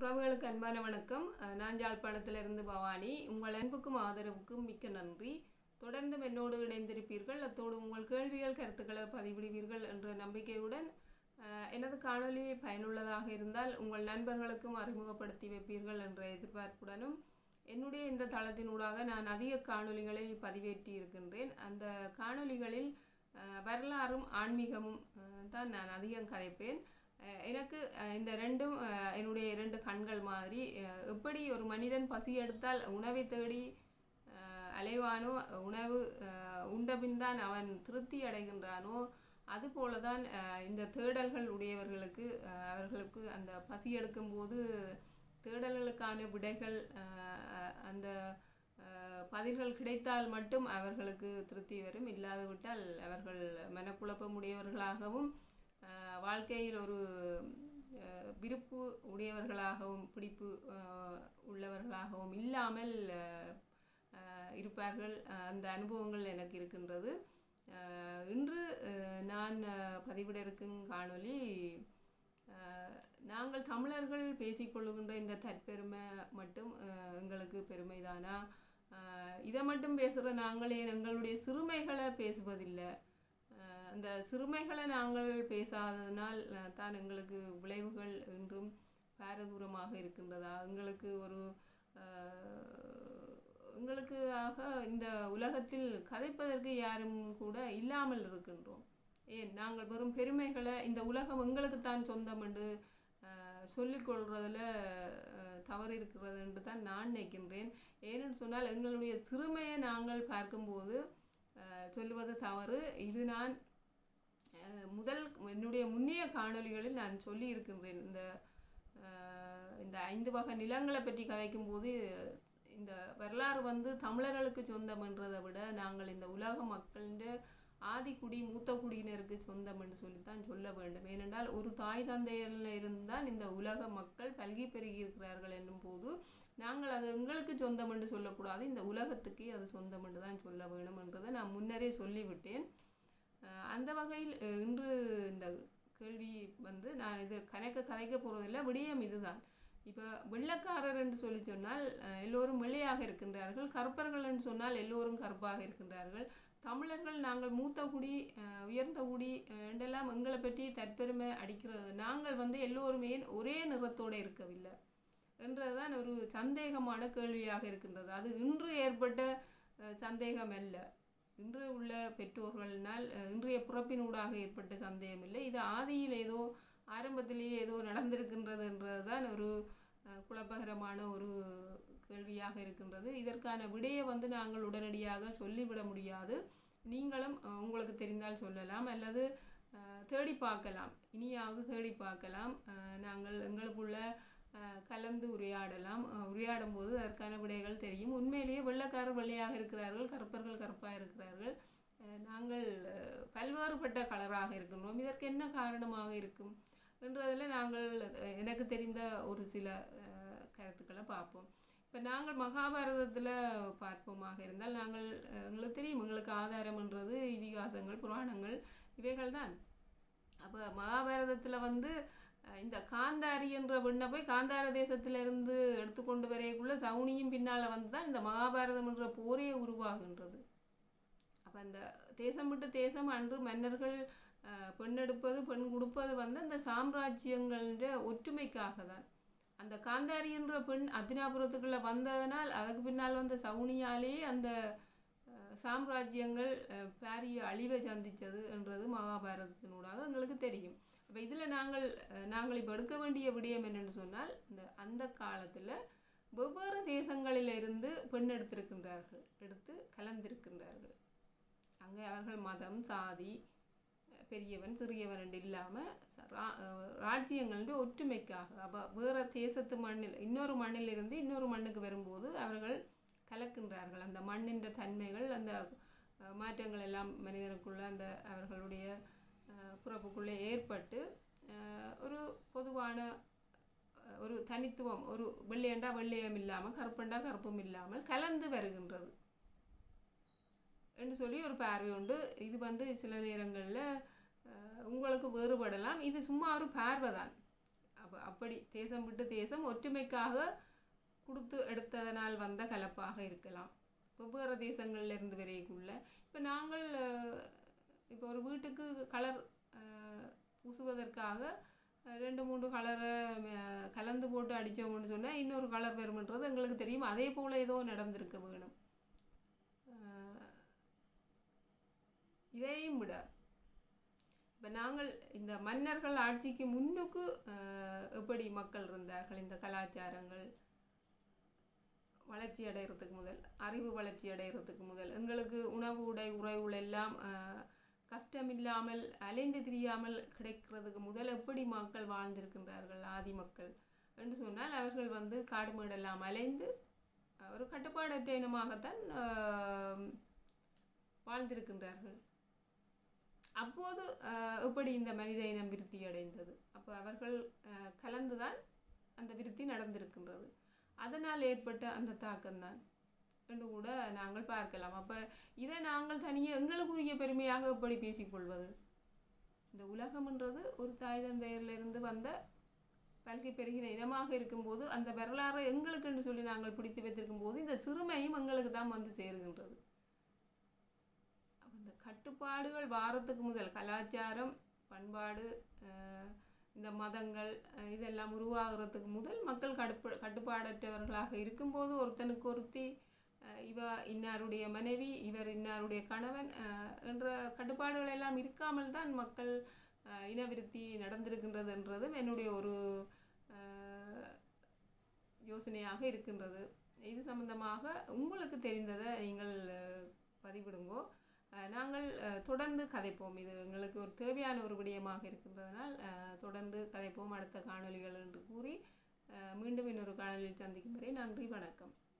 உறவுகளுக்கு அன்பான வணக்கம் அஹ் நான் யாழ்ப்பாணத்திலிருந்து பவானி உங்கள் அன்புக்கும் ஆதரவுக்கும் மிக்க நன்றி தொடர்ந்தும் என்னோடு இணைந்திருப்பீர்கள் அத்தோடு உங்கள் கேள்விகள் கருத்துக்களை பதிவிடுவீர்கள் என்ற நம்பிக்கையுடன் அஹ் எனது காணொளி பயனுள்ளதாக இருந்தால் உங்கள் நண்பர்களுக்கும் அறிமுகப்படுத்தி வைப்பீர்கள் என்ற எதிர்பார்ப்புடனும் என்னுடைய இந்த தளத்தினூடாக நான் அதிக காணொளிகளை பதிவேற்றி இருக்கின்றேன் அந்த காணொளிகளில் அஹ் வரலாறும் ஆன்மீகமும் அஹ் தான் நான் அதிகம் கதைப்பேன் அஹ் எனக்கு அஹ் இந்த ரெண்டும் அஹ் என்னுடைய இரண்டு கண்கள் மாதிரி அஹ் எப்படி ஒரு மனிதன் பசி எடுத்தால் உணவை தேடி அஹ் அலைவானோ உணவு அஹ் உண்டபின் தான் அவன் திருப்தி அடைகின்றானோ அதுபோல தான் அஹ் இந்த தேடல்கள் உடையவர்களுக்கு அஹ் அவர்களுக்கு அந்த பசி எடுக்கும்போது தேடல்களுக்கான விடைகள் அஹ் அந்த அஹ் பதில்கள் கிடைத்தால் மட்டும் அவர்களுக்கு திருப்தி வரும் இல்லாது விட்டால் அவர்கள் மனக்குழப்பம் உடையவர்களாகவும் அஹ் வாழ்க்கையில் ஒரு அஹ் விருப்பு உடையவர்களாகவும் பிடிப்பு அஹ் உள்ளவர்களாகவும் இல்லாமல் அஹ் அஹ் இருப்பார்கள் அஹ் அந்த அனுபவங்கள் எனக்கு இருக்கின்றது அஹ் இன்று அஹ் நான் அஹ் பதிவிட இருக்கும் காணொளி அஹ் நாங்கள் தமிழர்கள் பேசிக்கொள்ளுகின்ற இந்த தற்பெருமை மட்டும் அஹ் எங்களுக்கு பெருமைதானா அஹ் இதை மட்டும் பேசுகிற நாங்களே எங்களுடைய சிறுமைகளை பேசுவதில்லை அஹ் அந்த சிறுமைகளை நாங்கள் பேசாததினால் அஹ் தான் எங்களுக்கு விளைவுகள் என்றும் பாரதூரமாக இருக்கின்றதா எங்களுக்கு ஒரு அஹ், எங்களுக்கு ஆக இந்த உலகத்தில் கதைப்பதற்கு யாரும் கூட இல்லாமல் இருக்கின்றோம் ஏன் நாங்கள் வெறும் பெருமைகளை இந்த உலகம் எங்களுக்குத்தான் சொந்தம் என்று அஹ், சொல்லிக்கொள்றதுல அஹ், தவறு இருக்கிறது என்று தான் நான் நினைக்கின்றேன் ஏனென்று சொன்னால் எங்களுடைய சிறுமையை நாங்கள் பார்க்கும்போது அஹ், சொல்லுவது தவறு இது நான் அஹ், முதல் என்னுடைய முன்னைய காணொளிகளில் நான் சொல்லி இருக்கின்றேன் இந்த அஹ், இந்த ஐந்து வகை நிலங்களை பற்றி கதைக்கும்போது இந்த வரலாறு வந்து தமிழர்களுக்கு சொந்தம் என்றதை விட நாங்கள் இந்த உலக மக்களின் ஆதிக்குடி மூத்த குடியினருக்கு சொந்தம் என்று சொல்லித்தான் சொல்ல வேண்டும் ஏனென்றால் ஒரு தாய் தந்தையில் இருந்தால் இந்த உலக மக்கள் பல்கி பெருகி இருக்கிறார்கள் என்னும் போது நாங்கள் அது எங்களுக்கு சொந்தம் என்று சொல்லக்கூடாது இந்த உலகத்துக்கே அது சொந்தம் என்று தான் சொல்ல வேண்டும் என்றதை நான் முன்னரே சொல்லிவிட்டேன் அஹ் அந்த வகையில் அஹ் இன்று இந்த கேள்வி வந்து நான் இது கணக்க கதைக்க போகிறதில்ல விடயம் இதுதான் இப்போ வெள்ளக்காரர் என்று சொல்லி சொன்னால் அஹ் எல்லோரும் வெள்ளையாக இருக்கின்றார்கள் கருப்பர்கள் என்று சொன்னால் எல்லோரும் கருப்பாக இருக்கின்றார்கள் தமிழர்கள் நாங்கள் மூத்த குடி அஹ் உயர்ந்த குடி அஹ் என்றெல்லாம் எங்களை பற்றி தற்பெருமை அடிக்கிறது நாங்கள் வந்து எல்லோருமே ஒரே நிறத்தோடு இருக்கவில்லை என்றதுதான் ஒரு சந்தேகமான கேள்வியாக இருக்கின்றது அது இன்று ஏற்பட்ட அஹ், சந்தேகம் அல்ல இன்று உள்ள பெற்றோர்களினால் அஹ், இன்றைய பிறப்பினூடாக ஏற்பட்ட சந்தேகம் இல்லை இது ஆதியில் ஏதோ ஆரம்பத்திலேயே ஏதோ நடந்திருக்கின்றது என்றதுதான் ஒரு அஹ், குழப்பகரமான ஒரு கேள்வியாக இருக்கின்றது இதற்கான விடையை வந்து நாங்கள் உடனடியாக சொல்லிவிட முடியாது நீங்களும் அஹ், உங்களுக்கு தெரிந்தால் சொல்லலாம் அல்லது அஹ், தேடி பார்க்கலாம் இனியாவது தேடி பார்க்கலாம் அஹ், நாங்கள் எங்களுக்குள்ள அஹ், கலந்து உரையாடலாம் அஹ், உரையாடும் போது அதற்கான விடைகள் தெரியும் உண்மையிலேயே வெள்ளைக்காரர் வெள்ளையாக இருக்கிறார்கள் கருப்பர்கள் கருப்பாக இருக்கிறார்கள் அஹ், நாங்கள் அஹ், பல்வேறுபட்ட கலராக இருக்கின்றோம் இதற்கு என்ன காரணமாக இருக்கும் என்றதில் நாங்கள் அஹ், எனக்கு தெரிந்த ஒரு சில அஹ், கருத்துக்களை பார்ப்போம் இப்போ நாங்கள் மகாபாரதத்தில் பார்ப்போமாக இருந்தால் நாங்கள் அஹ், எங்களுக்கு தெரியும் எங்களுக்கு ஆதாரம்ன்றது இதிகாசங்கள் புராணங்கள் இவைகள் தான் அப்போ மகாபாரதத்தில் வந்து அஹ், இந்த காந்தாரி என்ற பெண்ணை போய் காந்தார தேசத்திலிருந்து எடுத்துக்கொண்டு வரையக்குள்ள சவுனியும் பின்னால் வந்து தான் இந்த மகாபாரதம் என்ற போரே உருவாகின்றது அப்போ அந்த தேசம் விட்டு தேசம் அன்று மன்னர்கள் அஹ், பெண் எடுப்பது பெண் கொடுப்பது வந்து அந்த சாம்ராஜ்யங்கள ஒற்றுமைக்காக தான் அந்த காந்தாரி என்ற பெண் அத்தினாபுரத்துக்குள்ளே வந்ததனால் அதுக்கு பின்னால் வந்த சவுனியாலே அந்த அஹ், சாம்ராஜ்யங்கள் அஹ், பாரிய அழிவை சந்தித்தது என்றது மகாபாரதத்தினூடாக எங்களுக்கு தெரியும் அப்போ இதில் நாங்கள் அஹ், நாங்கள் இப்போ எடுக்க வேண்டிய விடயம் என்னென்னு சொன்னால் இந்த அந்த காலத்தில் வெவ்வேறு தேசங்களிலிருந்து பெண் எடுத்திருக்கின்றார்கள் எடுத்து கலந்திருக்கின்றார்கள் அங்கே அவர்கள் மதம் சாதி அஹ், பெரியவன் சிறியவன் என்று இல்லாமல் ராஜ்யங்களுடைய ஒற்றுமைக்காக அப்போ வேறு தேசத்து மண்ணில் இன்னொரு மண்ணிலிருந்து இன்னொரு மண்ணுக்கு வரும்போது அவர்கள் கலக்கின்றார்கள் அந்த மண்ணின் தன்மைகள் அந்த அஹ், மாற்றங்கள் எல்லாம் மனிதனுக்குள்ள அந்த அவர்களுடைய அஹ், பிறப்புக்குள்ளே ஏற்பட்டு அஹ், ஒரு பொதுவான அஹ், ஒரு தனித்துவம் ஒரு வெள்ளையண்டா வெள்ளையம் இல்லாமல் கருப்பண்டா கருப்பும் இல்லாமல் கலந்து வருகின்றது என்று சொல்லி ஒரு பார்வை உண்டு இது வந்து சில நேரங்களில் உங்களுக்கு வேறுபடலாம் இது சும்மா ஒரு பார்வை தான் அப்போ அப்படி தேசம் விட்டு தேசம் ஒற்றுமைக்காக கொடுத்து எடுத்ததனால் வந்த கலப்பாக இருக்கலாம் வெவ்வேறு தேசங்கள்ல இருந்து வரைக்குள்ள இப்போ நாங்கள் அஹ், இப்போ ஒரு வீட்டுக்கு கலர் பூசுவதற்காக அஹ், ரெண்டு மூன்று கலரை கலந்து போட்டு அடித்தோம்னு சொன்னால் இன்னொரு கலர் வரும்ன்றது எங்களுக்கு தெரியும் அதே போல் ஏதோ நடந்திருக்க வேணும் அஹ், இதையும் விட இப்போ நாங்கள் இந்த மன்னர்கள் ஆட்சிக்கு முன்னுக்கு அஹ், எப்படி மக்கள் இருந்தார்கள் இந்த கலாச்சாரங்கள் வளர்ச்சி அடைகிறதுக்கு முதல் அறிவு வளர்ச்சி அடைகிறதுக்கு முதல் எங்களுக்கு உணவு உடை உறைவுள் எல்லாம் அஹ், கஷ்டம் இல்லாமல் அலைந்து திரியாமல் கிடைக்கிறதுக்கு முதல் எப்படி மக்கள் வாழ்ந்திருக்கின்றார்கள் ஆதி மக்கள் என்று சொன்னால் அவர்கள் வந்து காடு மேடெல்லாம் அலைந்து அஹ், ஒரு கட்டுப்பாடற்ற இனமாகத்தான் அஹ், வாழ்ந்திருக்கின்றார்கள் அப்போது அஹ், எப்படி இந்த மனித இனம் விருத்தி அடைந்தது அப்போ அவர்கள் அஹ், கலந்துதான் அந்த விருத்தி நடந்திருக்கின்றது அதனால் ஏற்பட்ட அந்த தாக்கம்தான் என்று கூட நாங்கள் பார்க்கலாம் அப்போ இதை நாங்கள் தனியே எங்களுக்குரிய பெருமையாக எப்படி பேசிக்கொள்வது இந்த உலகம்ன்றது ஒரு தாய் தந்தையரிலிருந்து வந்த பல்கி பெருகின இனமாக இருக்கும்போது அந்த வரலாறை எங்களுக்குன்னு சொல்லி நாங்கள் பிடித்து வைத்திருக்கும் போது இந்த சிறுமையும் எங்களுக்கு தான் வந்து சேருகின்றது அப்ப இந்த கட்டுப்பாடுகள் வாரத்துக்கு முதல் கலாச்சாரம் பண்பாடு அஹ், இந்த மதங்கள் அஹ், இதெல்லாம் உருவாகிறதுக்கு முதல் மக்கள் கடுப்பு கட்டுப்பாடற்றவர்களாக இருக்கும்போது ஒருத்தனுக்கு ஒருத்தி அஹ், இவ இன்னாருடைய மனைவி இவர் இன்னாருடைய கணவன் அஹ், என்ற கட்டுப்பாடுகள் எல்லாம் இருக்காமல் தான் மக்கள் அஹ், இனவிருத்தி நடந்திருக்கின்றதுன்றதும் என்னுடைய ஒரு அஹ், யோசனையாக இருக்கின்றது இது சம்பந்தமாக உங்களுக்கு தெரிந்ததை நீங்கள் அஹ், பதிவிடுங்கோ அஹ், நாங்கள் அஹ், தொடர்ந்து கதைப்போம் இது எங்களுக்கு ஒரு தேவையான ஒரு விடயமாக இருக்கின்றதனால் அஹ், தொடர்ந்து கதைப்போம் அடுத்த காணொளிகள் என்று கூறி அஹ், மீண்டும் இன்னொரு காணொளியில் சந்திக்கும் வரை நன்றி வணக்கம்